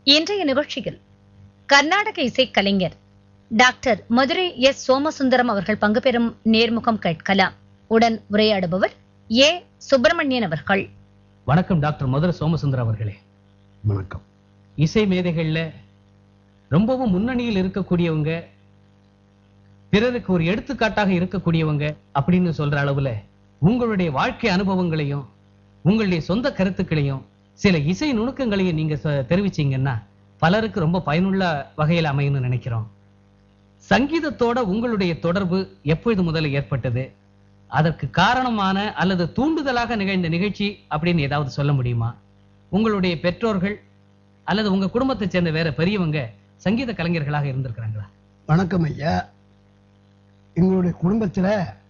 இன்றைய நிகழ்ச்சியில் கர்நாடக இசைக்கலைஞர் டாக்டர் மதுரை எஸ் சோமசுந்தரம் அவர்கள் பங்கு பெறும் நேர்முகம் கேட்கலாம் உடன் உரையாடுபவர் ஏ சுப்பிரமணியன் அவர்கள் வணக்கம் டாக்டர் மதுரை சோமசுந்தரம் அவர்களே வணக்கம் இசை மேதைகள்ல ரொம்பவும் முன்னணியில் இருக்கக்கூடியவங்க பிறருக்கு ஒரு எடுத்துக்காட்டாக இருக்கக்கூடியவங்க அப்படின்னு சொல்ற அளவுல உங்களுடைய வாழ்க்கை அனுபவங்களையும் உங்களுடைய சொந்த கருத்துக்களையும் சில இசை நுணுக்கங்களையும் நீங்க சொ- தெரிவிச்சீங்கன்னா பலருக்கு ரொம்ப பயனுள்ள வகையில் அமையும்னு நினைக்கிறோம் சங்கீதத்தோட உங்களுடைய தொடர்பு எப்பொழுது முதல்ல ஏற்பட்டது அதற்கு காரணமான அல்லது தூண்டுதலாக நிகழ்ந்த நிகழ்ச்சி அப்படின்னு ஏதாவது சொல்ல முடியுமா உங்களுடைய பெற்றோர்கள் அல்லது உங்க குடும்பத்தை சேர்ந்த வேற பெரியவங்க சங்கீத கலைஞர்களாக இருந்திருக்கிறாங்களா வணக்கம் ஐயா எங்களுடைய குடும்பத்துல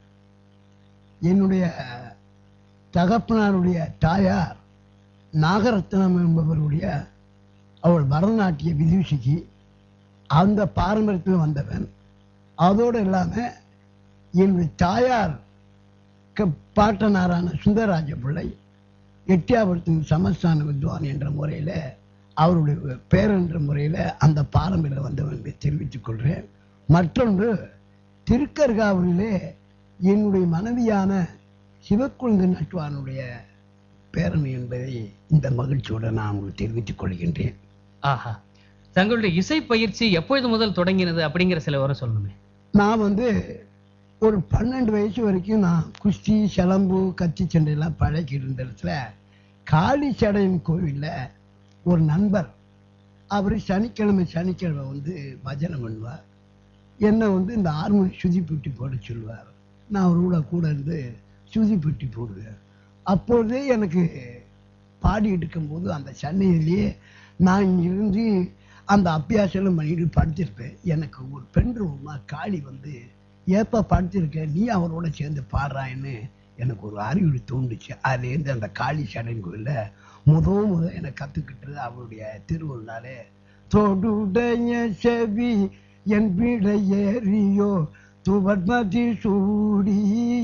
என்னுடைய தகப்பனாருடைய தாயார் நாகரத்னம் என்பவருடைய அவள் பரதநாட்டிய விதூஷிக்கு அந்த பாரம்பரியத்தில் வந்தவன் அதோடு இல்லாம என்னுடைய தாயார் க- பாட்டனாரான சுந்தரராஜ பிள்ளை எட்டியாபுரத்தின் சமஸ்தான வித்வான் என்ற முறையில அவருடைய பேர் என்ற முறையில அந்த பாரம்பரியம் வந்தவன் என்று தெரிவித்துக் கொள்கிறேன் மற்றொன்று திருக்கர்காவிலே என்னுடைய மனைவியான சிவக்குழுந்து நட்டுவானுடைய பேரன் என்பதை இந்த மகிழ்ச்சியோடு நான் உங்களுக்கு தெரிவித்துக் கொள்கின்றேன் ஆஹா தங்களுடைய இசை பயிற்சி எப்பொழுது முதல் தொடங்கினது அப்படிங்கிற சில விவரம் சொல்லணுமே நான் வந்து ஒரு பன்னெண்டு வயசு வரைக்கும் நான் குஸ்தி சிலம்பு கத்தி சண்டையெல்லாம் பழகிட்டு இருந்த இடத்துல காளிச்சடையன் கோவில்ல ஒரு நண்பர் அவர் சனிக்கிழமை சனிக்கிழமை வந்து பஜனை பண்ணுவார் என்னை வந்து இந்த ஹார்மோனி சுதி புட்டி போட சொல்லுவார் நான் அவரோட கூட இருந்து சுதி புட்டி போடுவேன் அப்பொழுதே எனக்கு பாடிட்டு இருக்கும்போது அந்த சென்னையிலேயே நான் இருந்து அந்த அபியாசம் பண்ணிட்டு படுத்திருப்பேன் எனக்கு ஒரு பெண் ரூமா காளி வந்து ஏப்பா படுத்திருக்க நீ அவரோட சேர்ந்து பாடுறான்னு எனக்கு ஒரு அறிவுரை தோண்டுச்சு அதுலேருந்து அந்த காளி சடன் கோயில்ல முத முத எனக்கு கற்றுக்கிட்டது அவருடைய திருவள்ளாலே தொடுடைய செவி என் வீட ஏறியோ துவர்மதி சூடி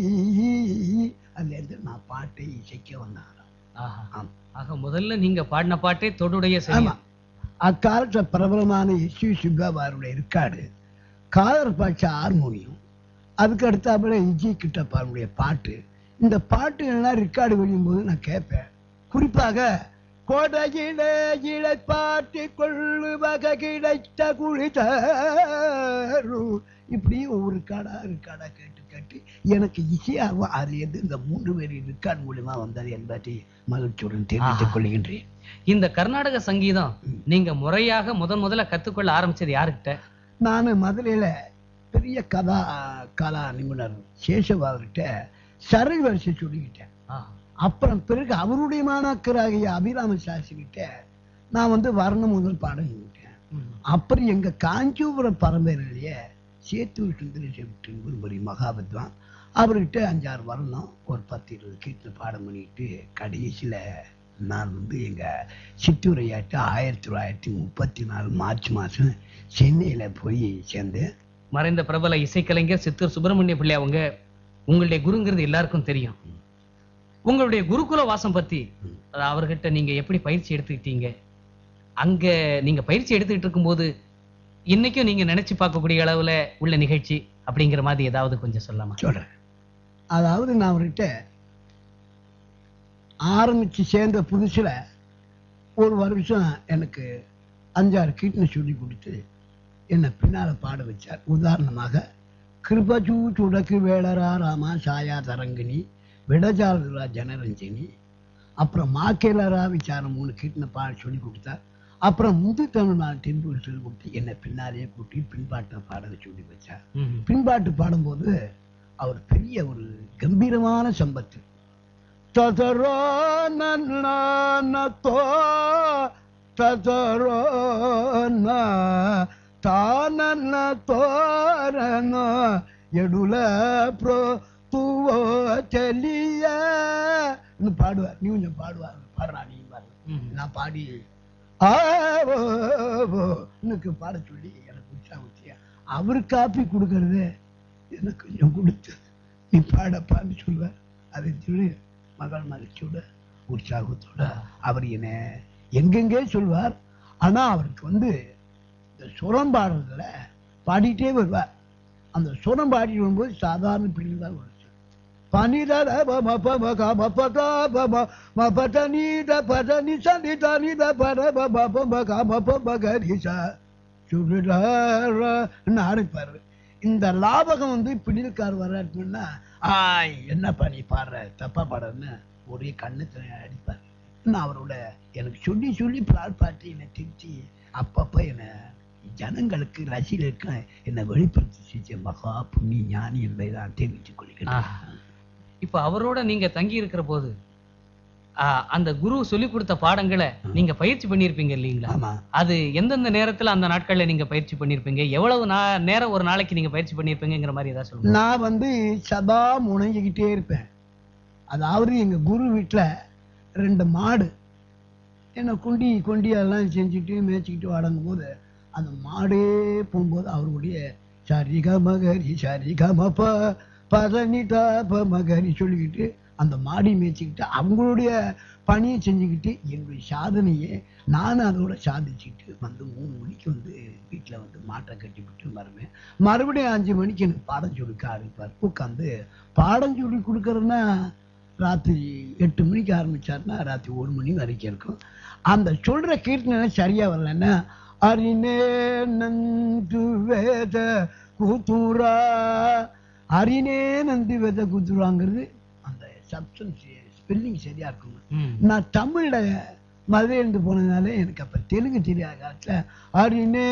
அதுலேருந்து நான் பாட்டை இசைக்க வந்தேன் ஆஹா ஆம். ஆக முதல்ல நீங்க பாடின பாட்டே தொடுடைய ஆமா சரி அக்காலத்துல பிரபலமான எஸ் வி சுப்பாபாருடைய இருக்காடு காதர் பாட்சா ஹார்மோனியம் அதுக்கு அடுத்தாப்புல இஜி கிட்டப்பாருடைய பாட்டு இந்த பாட்டு எல்லாம் ரெக்கார்டு வெளியும்போது நான் கேட்பேன் குறிப்பாக கோடையில இழை பாட்டி கொள்ளு வகை கிடைத்த குளிதரு இப்படி ஒவ்வொரு காடா ரெக்கார்டா கேட்டு கேட்டு எனக்கு இசையாகவும் அதுலேருந்து இந்த மூன்று பேர் ரெக்கார்டு மூலியமா வந்தது என்பதை மகிழ்ச்சியுடன் தெரிவித்துக் ஆஹா. கொள்கின்றேன் இந்த கர்நாடக சங்கீதம் நீங்க முறையாக முதன் முதல்ல கத்துக்கொள்ள ஆரம்பிச்சது யாருக்கிட்ட நான் முதலில் பெரிய கதா கலா நிபுணர் சேஷபாவர்கிட்ட சரள் வரிசை சொல்லிக்கிட்டேன் ஆஹா. அப்புறம் பிறகு அவருடைய மாணாக்கராகிய அபிராம சாஸ்திரிகிட்ட நான் வந்து வர்ணம் முதல் பாடங்கிட்டேன் ம். அப்புறம் எங்க காஞ்சிபுரம் பரம்பரையிலேயே சேத்தூர் சுந்தரேசன் குருபரி மகாவித்வான் அவர்கிட்ட அஞ்சாறு வரணும் ஒரு பத்து இருபது கீர்த்தனை பாடம் பண்ணிட்டு கடைசியில நான் வந்து எங்க சித்தூரையாட்டு ஆயிரத்தி தொள்ளாயிரத்தி முப்பத்தி நாலு மார்ச் மாசம் சென்னையில போய் சேர்ந்தேன் மறைந்த பிரபல இசைக்கலைஞர் சித்தூர் சுப்பிரமணிய பிள்ளை அவங்க உங்களுடைய குருங்கிறது எல்லாருக்கும் தெரியும் உங்களுடைய குருகுல வாசம் பத்தி அது அவர்கிட்ட நீங்க எப்படி பயிற்சி எடுத்துக்கிட்டீங்க அங்க நீங்க பயிற்சி எடுத்துக்கிட்டு இருக்கும்போது இன்னைக்கும் நீங்க நினைச்சு பார்க்கக்கூடிய அளவுல உள்ள நிகழ்ச்சி அப்படிங்கிற மாதிரி ஏதாவது கொஞ்சம் சொல்லலாமா சொல்றேன் அதாவது நான் அவர்கிட்ட ஆரம்பிச்சு சேர்ந்த புதுசுல ஒரு வருஷம் எனக்கு அஞ்சாறு கீர்த்தனை சொல்லி கொடுத்து என்னை பின்னால பாட வச்சார் உதாரணமாக கிருபஜூ சுடக்கு வேளரா ராமா சாயா தரங்கினி விடஜாலரா ஜனரஞ்சனி அப்புறம் மாக்கேலரா விசாரம் மூணு கீர்த்தனை பாட சொல்லி கொடுத்தார் அப்புறம் முது தமிழ்நாடு தென்பு சொல்லி கொடுத்து என்னை பின்னாலேயே கூட்டி பின்பாட்டை பாட சொல்லி வச்சார் ம். பின்பாட்டு பாடும்போது அவர் பெரிய ஒரு கம்பீரமான சம்பத்து ததரோ நன்னோ ததரோ தானன்ன தோரனோ எடுல ப்ரோ தூவோ செல்லிய பாடுவார் நீ கொஞ்சம் பாடுவார் பாடுறா நீ பாரு ம். நான் பாடி ஆ, ஓ, ஓ, எனக்கு பாட சொல்லி எனக்கு உற்சாகத்தியா அவர் காப்பி கொடுக்கறது எனக்கு கொஞ்சம் கொடுத்து நீ பாடப்பான்னு சொல்லுவார் அதை சொல்லி மகள் மகிழ்ச்சியோட உற்சாகத்தோட அவர் என்னை எங்கெங்கே சொல்வார் ஆனா அவருக்கு வந்து இந்த சுரம் பாடுறதுல பாடிட்டே வருவார் அந்த சுரம் பாடிட்டு வரும்போது சாதாரண பிள்ளை தான் வருச்சு பனிதட பம பம கம பத பம ம பத நீத பத நிச நித நித பத பம பம கம பம கரிச சுடுறாருன்னு ஆரம்பிப்பாரு இந்த லாபகம் வந்து பிடில்கார் வர்றாருன்னா ஆய் என்ன பண்ணி பாடுற தப்பா பாடுறன்னு ஒரே கண்ணத்துல அடிப்பார் நான் அவரோட எனக்கு சொல்லி சொல்லி பிளாட் பாட்டு என்னை திருச்சி அப்பப்ப என்னை ஜனங்களுக்கு ரசிகர்களுக்கு என்னை வெளிப்படுத்தி செஞ்ச மகா புண்ணிய ஞானி என்பதை நான் தெரிவித்துக் கொள்கிறேன் ஆஹா. இப்ப அவரோட நீங்க தங்கி இருக்கிற போது ஆ, அந்த குரு சொல்லி கொடுத்த பாடங்களை நீங்க பயிற்சி பண்ணியிருப்பீங்க இல்லீங்களா ஆமா அது எந்தெந்த நேரத்துல அந்த நாட்கள்ல நீங்க பயிற்சி பண்ணிருப்பீங்க எவ்வளவு நா- நேரம் ஒரு நாளைக்கு நீங்க பயிற்சி பண்ணிருப்பீங்கிற மாதிரி ஏதாவது சொல்லுங்க நான் வந்து சதா முனைஞ்சுக்கிட்டே இருப்பேன் அதாவது எங்க குரு வீட்டுல ரெண்டு மாடு என்ன குண்டி குண்டி எல்லாம் செஞ்சுட்டு மேய்ச்சிக்கிட்டு வடங்கும் போது அந்த மாடே போகும்போது அவருடைய சரிக மகரி சரிக மப பதனிதா ப மகரி சொல்லிக்கிட்டு அந்த மாடி மேய்ச்சிக்கிட்டு அவங்களுடைய பணியை செஞ்சுக்கிட்டு என்னுடைய சாதனையை நானும் அதோட சாதிச்சுக்கிட்டு வந்து மூணு மணிக்கு வந்து வீட்டில் வந்து மாட்டை கட்டிவிட்டு வருவேன் மறுபடியும் அஞ்சு மணிக்கு எனக்கு பாடம் சொல்லிக்க ஆரம்பிப்பார் உட்காந்து பாடம் சொல்லி கொடுக்கறதுன்னா ராத்திரி எட்டு மணிக்கு ஆரம்பிச்சாருன்னா ராத்திரி ஒரு மணி வரைக்கும் இருக்கும் அந்த சொல்ற கீர்த்தனை சரியா வரலன்னா அரினே நந்து வேத கூத்துரா அரினே நந்து வேத கூத்துராங்கிறது அந்த சப்ஸ்டன்ஸ் ஸ்பெல்லிங் சரியா இருக்கும் ம். நான் தமிழ்ல மதுரையிலிருந்து போனதுனால எனக்கு அப்ப தெலுங்கு தெரியாத காலத்துல அரினே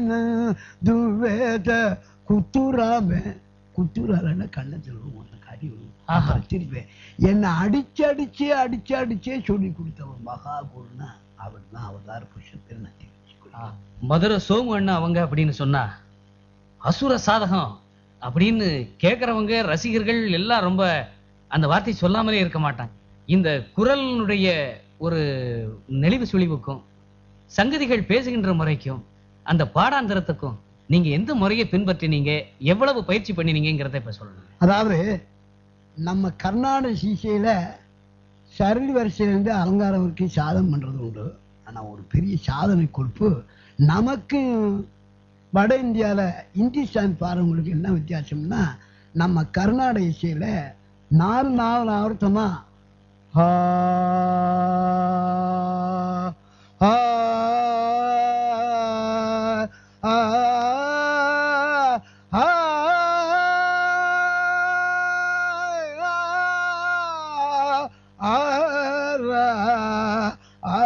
துவேத குத்துராம குத்துராலன்னா கண்ணத்தில் விழுவும் அந்த கடி விழுவும் ஆஹா. அப்புறம் திருப்பி என்னை அடிச்சு அடிச்சே அடிச்சு அடிச்சே சொல்லி கொடுத்தவன் மகா குருனா அவர் தான் அவதார புருஷத்தில் நான் தெரிவிச்சுக்கிறேன் ஆ, மதுரை சோமு அண்ணா அவங்க அப்படின்னு சொன்னா அசுர சாதகம் அப்படின்னு கேட்கறவங்க ரசிகர்கள் எல்லாம் ரொம்ப அந்த வார்த்தை சொல்லாமலே இருக்க மாட்டாங்க இந்த குரலினுடைய ஒரு நெளிவு சுழிவுக்கும் சங்கதிகள் பேசுகின்ற முறைக்கும் அந்த பாடாந்திரத்துக்கும் நீங்க எந்த முறையை பின்பற்றினீங்க எவ்வளவு பயிற்சி பண்ணினீங்கிறத இப்ப சொல்லணும் அதாவது நம்ம கர்நாடக சீசையில சரளி வரிசையிலேருந்து அலங்காரம் வரைக்கும் சாதம் பண்றது உண்டு ஆனா ஒரு பெரிய சாதனை குறிப்பு நமக்கு வட இந்தியால இந்துஸ்தான் பாருங்களுக்கு என்ன வித்தியாசம்னா நம்ம கர்நாடக இசையில நாலு நாலு ஆவர்த்தமா ஆ, ஆ, ஆ, ஆ, ஆ, ஆ, ஆ,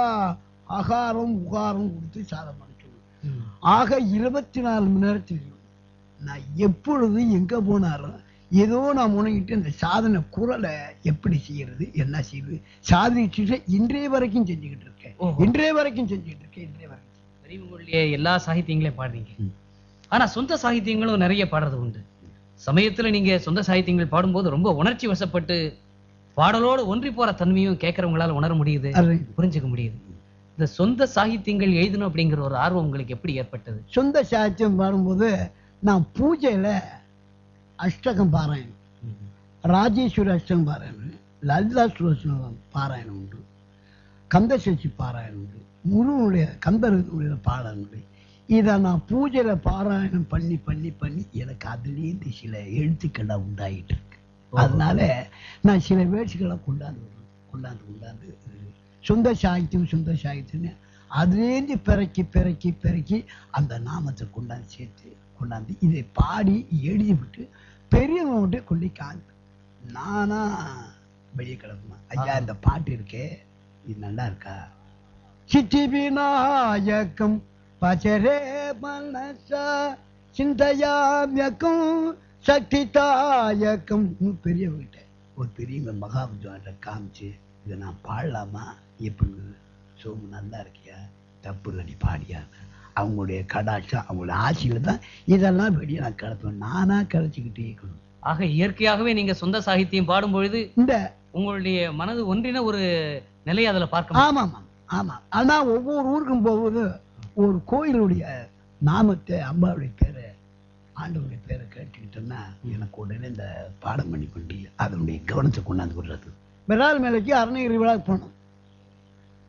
அகாரம் உகாரம் கொடுத்து சாதம் பண்ண சொல்லுவேன் ஆக இருபத்தி நாலு மணி நேரத்தில் நான் எப்பொழுது எங்க போனாலும் ஏதோ நான் முனைகிட்டு இந்த சாதனை குரலை எப்படி செய்யறது என்ன செய்யறது சாதிச்சுட்டு இன்றைய வரைக்கும் செஞ்சுக்கிட்டு இருக்கேன் ஓஹோ. இன்றைய வரைக்கும் செஞ்சுக்கிட்டு இருக்கேன் இன்றைய வரைக்கும் பெரியவங்களுடைய எல்லா சாகித்யங்களையும் பாடுறீங்க ஆனா சொந்த சாகித்யங்களும் நிறைய பாடுறது உண்டு சமயத்துல நீங்க சொந்த சாகித்யங்கள் பாடும்போது ரொம்ப உணர்ச்சி வசப்பட்டு பாடலோடு ஒன்றி போற தன்மையும் கேட்கறவங்களால உணர முடியுது அது புரிஞ்சுக்க முடியுது இந்த சொந்த சாகித்யங்கள் எழுதணும் அப்படிங்கிற ஒரு ஆர்வம் உங்களுக்கு எப்படி ஏற்பட்டது சொந்த சாத்தியம் பாடும்போது நான் பூஜையில அஷ்டகம் பாராயணம் ராஜேஸ்வரி அஷ்டகம் பாராயணம் லலிதா சுலோசனம் பாராயணம் உண்டு கந்தசஷ்டி பாராயணம் உண்டு முருகனுடைய கந்தருடைய பாராயணம் உண்டு இதை நான் பூஜையில பாராயணம் பண்ணி பண்ணி பண்ணி எனக்கு அதுலேருந்து சில எழுத்துக்கள்லாம் உண்டாயிட்டு இருக்கு அதனால நான் சில வேட்சிகளை கொண்டாந்து வருவேன். கொண்டாந்து கொண்டாந்து சொந்த சாகித்யம் சொந்த சாகித்யம்னு அதுலேருந்து பிறக்கி பிறக்கி பிறக்கி அந்த நாமத்தை கொண்டாந்து சேர்த்து கொண்டாந்து இதை பாடி எழுதி விட்டு பெரியவங்ககிட்ட கொண்டு காமி நானா வெளியே கிளம்புமா ஐயா இந்த பாட்டு இருக்கே இது நல்லா இருக்கா சித்தி விநாயகம் பச்சரே மனசா சிந்தையாமியக்கம் சக்தி தாயக்கம் பெரியவங்கிட்ட ஒரு பெரியவங்க மகாபுஜாட்ட காமிச்சு இதை நான் பாடலாமா எப்படி சோமு நல்லா இருக்கியா தப்பு இல்லை, நீ பாடியா அவங்களுடைய கடாட்சம் அவங்களுடைய ஆசையில தான் இதெல்லாம் வெளியே நான் கிளப்பேன் நானா கிளச்சிக்கிட்டே இருக்கணும் ஆக இயற்கையாகவே நீங்க சொந்த சாகித்யம் பாடும் பொழுது இந்த உங்களுடைய மனது ஒன்றின ஒரு நிலையை அதுல பார்க்க முடியும். ஆமாம் ஆமாம் ஆமாம் ஆனா ஒவ்வொரு ஊருக்கும் போகும்போது ஒரு கோயிலுடைய நாமத்தை அம்பாவுடைய பேரை ஆண்டவருடைய பேரை கேட்டுக்கிட்டோம்னா எனக்கு உடனே இந்த பாடம் பண்ணி கொண்டு அதனுடைய கவனத்தை கொண்டாந்து விடுறது விரால் மேலைக்கு அருணகிரி விழாக்கு போனோம்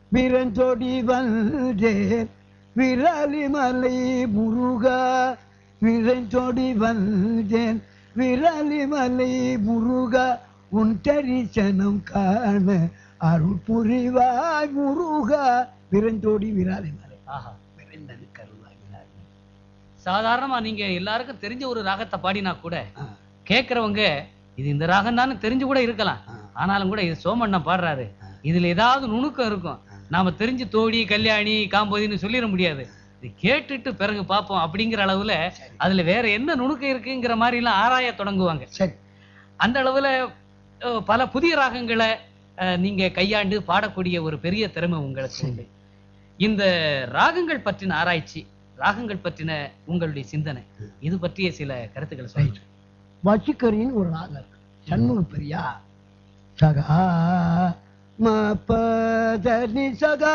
விரஞ்சொடி வந்தேன் விரலிமலை முருகா விரஞ்சொடி வந்தேன் விரலிமலை முருகா உன் தரிசனம் காண அருள் புரிவாய் முருகா விரஞ்சோடி விராலிமலை ஆஹா விரைந்தன் கருவாய் விராலிமலை சாதாரணமா நீங்க எல்லாருக்கும் தெரிஞ்ச ஒரு ராகத்தை பாடினா கூட ஆ, கேக்குறவங்க இது இந்த ராகம் தானே தெரிஞ்சு கூட இருக்கலாம் ஆ. ஆனாலும் கூட இது சோமண்ணன் பாடுறாரு ஆ. இதுல ஏதாவது நுணுக்கம் இருக்கும் ஆ. நாம தெரிஞ்சு தோடி கல்யாணி காம்போதின்னு சொல்லிட முடியாது இது கேட்டுட்டு பிறகு பார்ப்போம் அப்படிங்கிற அளவுல சரி. அதுல வேற என்ன நுணுக்கம் இருக்குங்கிற மாதிரி எல்லாம் ஆராய தொடங்குவாங்க சரி அந்த அளவுல அஹ், பல புதிய ராகங்களை அஹ், நீங்க கையாண்டு பாடக்கூடிய ஒரு பெரிய திறமை உங்களுக்கு உண்டு இந்த ராகங்கள் பற்றின ஆராய்ச்சி ராகங்கள் பற்றின உங்களுடைய சிந்தனை இது பற்றிய சில கருத்துக்களை சொல்லுங்க வச்சுக்கரின்னு ஒரு ராகம் இருக்கு சண்முக பிரியா சகா ம பத நிசகா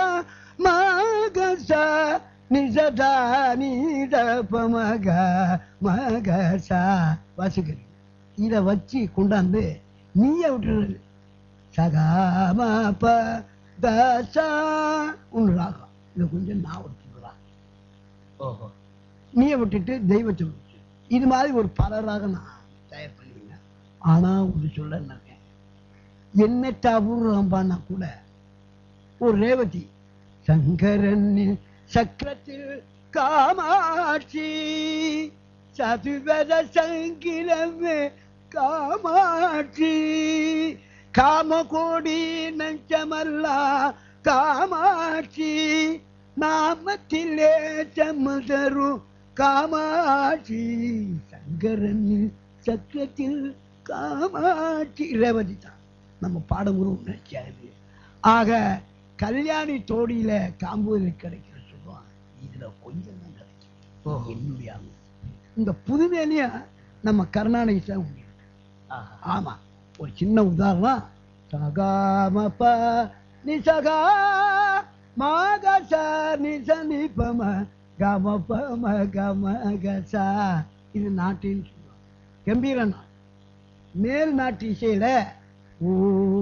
மகச நிசதா நீத பமக மகசா வச்சுக்கரி இத வச்சு கொண்டாந்து நீய விட்டுறது சகா ம ப தசா ஒன்று ராகம் இதை கொஞ்சம் நான் விட்டுறா ஓஹோ நீயை விட்டுட்டு தெய்வத்தை விட்டு இது மாதிரி ஒரு பலராக நான் தயார் பண்ணுவீங்க ஆனா ஒரு சொல்ல இருக்கேன் எண்ணற்ற அபூர்வம்பானா கூட ஒரு ரேவதி சங்கரன் சக்கரத்தில் காமாட்சி சதுவத சங்கிலமே காமாட்சி காமகோடி நஞ்சமல்லா காமாட்சி நாமத்திலே சம்மதரு காமாட்சி சங்கரன் சக்கரத்தில் காமாட்சி ரேவதி தான் நம்ம பாடமுறை உணர்ச்சியாது ஆக கல்யாணி தோடியில காம்பூரில் கிடைக்கிற சொல்லுவான் இதுல கொஞ்சம் தான் கிடைக்கும் ஓஹோ. என்னுடைய அனுபவம். இந்த புதுமையிலேயே நம்ம கருணாநிதி தான் உண்டு ஆஹா. ஆமா ஒரு சின்ன உதாரணம் சகாமப நிசகா மாகசா நிசனிபம கமபம கமகசா இது நாட்டின்னு சொல்லுவாங்க கம்பீர நாள் மேல் நாட்டு இசையில ஊ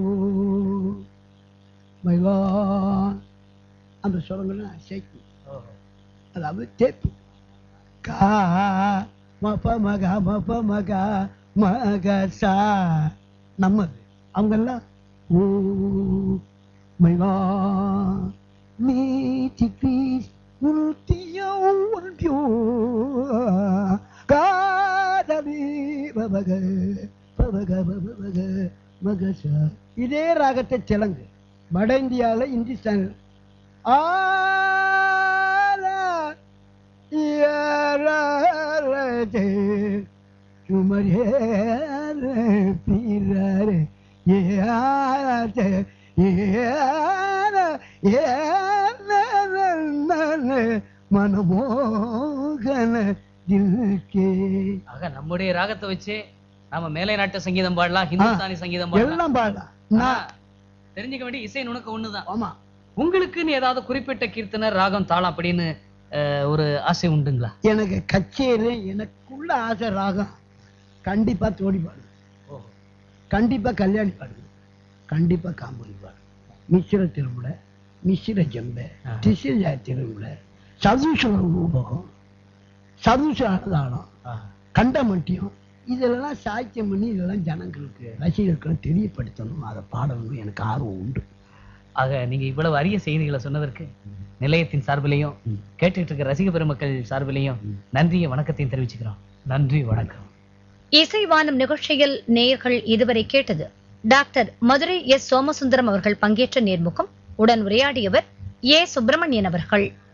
மைலான் அந்த சுரங்கள்லாம் சேர்க்கும் ஓஹோ. அதாவது தேப்பு கா மப மக மப மக மக சா நம்மது அவங்கெல்லாம் ஓ மைலா நீ திக்ரீஸ் உருத்தியோ உருத்தியோ காதவி பபக பபக பபக மகச இதே ராகத்தை தெலுங்கு வட இந்தியாவில் இந்துஸ்தானில் ஆலா யாரே சுமரே பீரே ஏ மனமோகன தில்கே ஆக நம்முடைய ராகத்தை வச்சு நாம மேலை நாட்டு சங்கீதம் பாடலாம் ஹிந்துஸ்தானி சங்கீதம் பாடலாம் எல்லாம் பாடலாம் ஆனா, நான் தெரிஞ்சுக்க வேண்டிய இசை நுணுக்கம் ஒண்ணுதான் ஆமா உங்களுக்குன்னு ஏதாவது குறிப்பிட்ட கீர்த்தனர் ராகம் தாளம் அப்படின்னு அஹ், ஒரு ஆசை உண்டுங்களா எனக்கு கச்சேரி எனக்குள்ள ஆசை ராகம் கண்டிப்பா தோடி பாடு ஓஹோ. கண்டிப்பா கல்யாணி பாடு கண்டிப்பா காம்பூரி பாடு மிஸ்ர திருவிழா மிஸ்ர ஜம்பை ஆஹா. திசிர திருவிழா சதுசுர ரூபகம் சதுசுர அன்னதானம் ஆஹா. கண்டமட்டியம் இதெல்லாம் சாய்த்தியம் பண்ணி இதெல்லாம் ஜனங்களுக்கு ரசிகர்களுக்கு தெரியப்படுத்தணும் அதை பாடணும் எனக்கு ஆர்வம் உண்டு ஆக நீங்க இவ்வளவு அரிய செய்திகளை சொன்னதற்கு நிலையத்தின் சார்பிலையும் கேட்டுட்டு இருக்க ரசிக பெருமக்கள் சார்பிலையும் நன்றியும் வணக்கத்தையும் தெரிவிச்சுக்கிறோம் நன்றி வணக்கம் இசைவானம் நிகழ்ச்சியில் நேயர்கள் இதுவரை கேட்டது டாக்டர் மதுரை எஸ் சோமசுந்தரம் அவர்கள் பங்கேற்ற நேர்முகம் உடன் உரையாடியவர் ஏ சுப்பிரமணியன் அவர்கள்